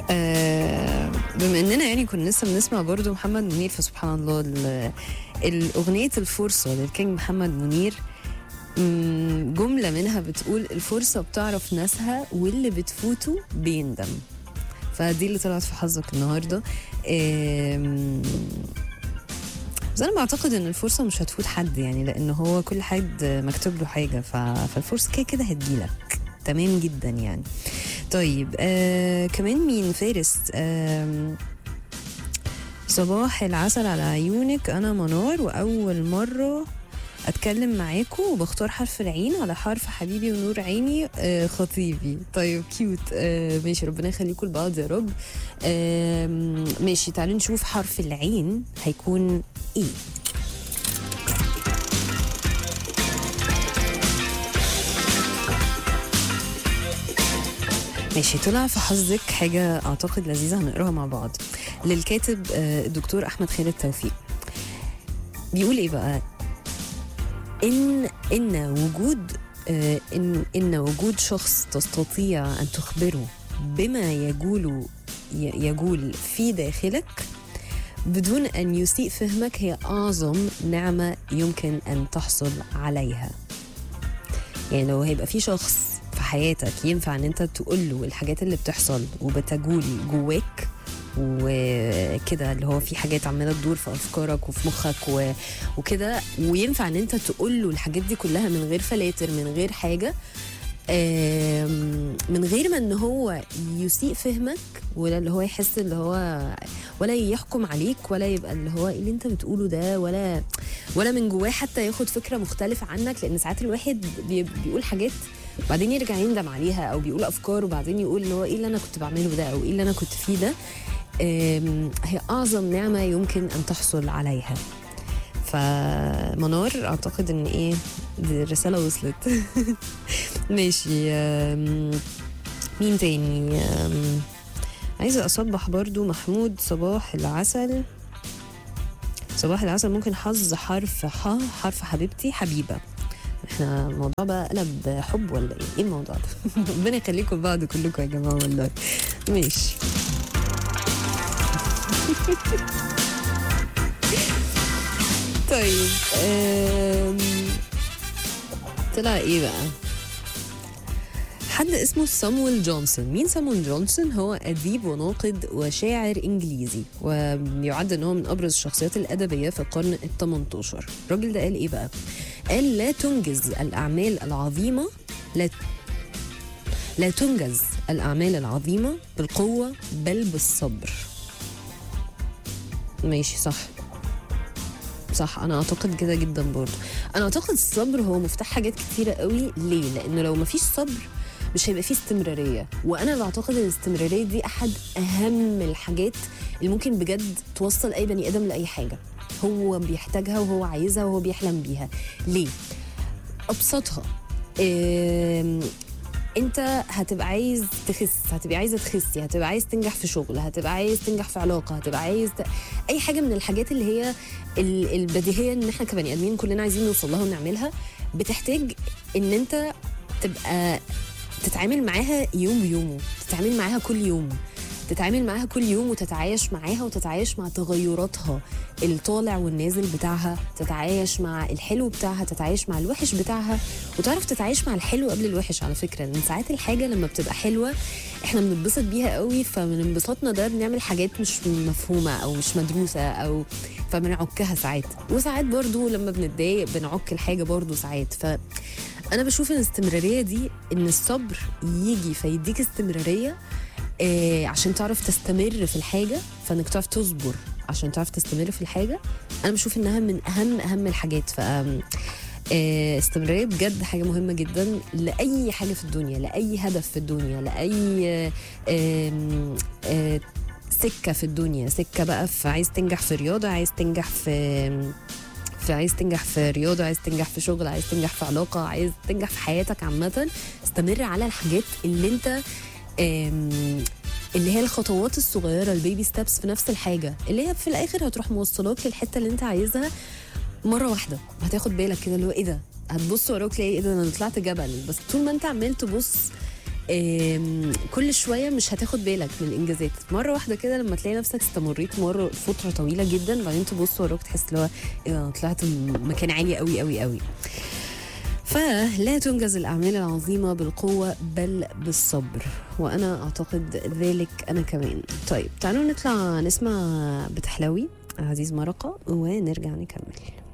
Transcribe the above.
آه، بما اننا يعني كنا لسه بنسمع برضو محمد منير فسبحان الله ال- الأغنية الفرصة للكينج محمد منير مم، جملة منها بتقول الفرصة بتعرف ناسها واللي بتفوته بيندم فدي اللي طلعت في حظك النهاردة آم، بس أنا بعتقد إن الفرصة مش هتفوت حد يعني لأن هو كل حد مكتوب له حاجة ف- فالفرصة كده كده هتجيلك تمام جدا يعني طيب آه كمان مين فارس آم، صباح العسل على عيونك انا منار واول مره اتكلم معاكم وبختار حرف العين على حرف حبيبي ونور عيني آه خطيبي طيب كيوت آه ماشي ربنا يخليكم لبعض يا رب آم، ماشي تعالوا نشوف حرف العين هيكون ايه ماشي طلع في حظك حاجة أعتقد لذيذة هنقراها مع بعض للكاتب آه، الدكتور أحمد خالد توفيق بيقول إيه بقى إن إن وجود آه، إن إن وجود شخص تستطيع أن تخبره بما يجول ي- يجول في داخلك بدون أن يسيء فهمك هي أعظم نعمة يمكن أن تحصل عليها يعني لو هيبقى في شخص في حياتك ينفع ان انت تقول له الحاجات اللي بتحصل وبتجول جواك وكده اللي هو في حاجات عماله تدور في افكارك وفي مخك و... وكده وينفع ان انت تقول له الحاجات دي كلها من غير فلاتر من غير حاجه آم، من غير ما ان هو يسيء فهمك ولا اللي هو يحس اللي هو ولا يحكم عليك ولا يبقى اللي هو ايه اللي انت بتقوله ده ولا ولا من جواه حتى ياخد فكره مختلفه عنك لان ساعات الواحد بي- بيقول حاجات بعدين يرجع يندم عليها او بيقول افكار وبعدين يقول اللي هو ايه اللي انا كنت بعمله ده او ايه اللي انا كنت فيه ده آم، هي اعظم نعمه يمكن ان تحصل عليها فمنار اعتقد ان ايه دي الرساله وصلت ماشي آم، مين تاني آم، عايزه اصبح برضو محمود صباح العسل صباح العسل ممكن حظ حرف ح حرف حبيبتي حبيبه احنا الموضوع بقى قلب حب ولا ايه؟ ايه الموضوع ده؟ ربنا يخليكم بعض كلكم يا جماعه والله. ماشي. طيب آم، طلع ايه بقى؟ حد اسمه سامويل جونسون مين سامويل جونسون هو أديب وناقد وشاعر إنجليزي ويعد أنه من أبرز الشخصيات الأدبية في القرن ال 18 الراجل ده قال إيه بقى قال لا تنجز الأعمال العظيمة لا لا تنجز الأعمال العظيمة بالقوة بل بالصبر ماشي صح صح انا اعتقد كده جدا برضه انا اعتقد الصبر هو مفتاح حاجات كتيره قوي ليه لانه لو مفيش صبر مش هيبقى فيه استمراريه وانا بعتقد ان الاستمراريه دي احد اهم الحاجات اللي ممكن بجد توصل اي بني ادم لاي حاجه هو بيحتاجها وهو عايزها وهو بيحلم بيها ليه ابسطها إيه انت هتبقى عايز تخس هتبقى عايزه تخسي هتبقى عايز تنجح في شغل هتبقى عايز تنجح في علاقه هتبقى عايز ت... اي حاجه من الحاجات اللي هي ال- البديهيه ان احنا كبني ادمين كلنا عايزين نوصل لها ونعملها بتحتاج ان انت تبقى تتعامل معاها يوم بيومه تتعامل معاها كل يوم تتعامل معاها كل يوم وتتعايش معاها وتتعايش مع تغيراتها الطالع والنازل بتاعها تتعايش مع الحلو بتاعها تتعايش مع الوحش بتاعها وتعرف تتعايش مع الحلو قبل الوحش على فكره لان ساعات الحاجه لما بتبقى حلوه احنا بنتبسط بيها قوي فمن انبساطنا ده بنعمل حاجات مش مفهومه او مش مدروسه او فبنعكها ساعات وساعات برضو لما بنتضايق بنعك الحاجه برضو ساعات ف انا بشوف ان الاستمراريه دي ان الصبر يجي فيديك استمراريه آه عشان تعرف تستمر في الحاجه فانك تعرف تصبر عشان تعرف تستمر في الحاجه انا بشوف انها من اهم اهم الحاجات ف آم، آه، استمرارية بجد حاجة مهمة جدا لأي حاجة في الدنيا لأي هدف في الدنيا لأي آه، آم، آه، سكة في الدنيا سكة بقى في عايز تنجح في رياضة عايز تنجح في في عايز تنجح في رياضة عايز تنجح في شغل عايز تنجح في علاقة عايز تنجح في حياتك عامة استمر على الحاجات اللي انت آم، اللي هي الخطوات الصغيرة البيبي ستابس في نفس الحاجة اللي هي في الآخر هتروح موصلاك للحتة اللي انت عايزها مرة واحدة هتاخد بالك كده اللي هو ايه ده هتبص وراك تلاقي ايه ده انا طلعت جبل بس طول ما انت عمال تبص آم، كل شويه مش هتاخد بالك من الانجازات مره واحده كده لما تلاقي نفسك استمريت مره فتره طويله جدا بعدين تبص وراك تحس اللي هو إيه ده، طلعت م- مكان عالي قوي قوي قوي فلا تنجز الأعمال العظيمة بالقوة بل بالصبر وأنا أعتقد ذلك أنا كمان طيب تعالوا نطلع نسمع بتحلوي عزيز مرقة ونرجع نكمل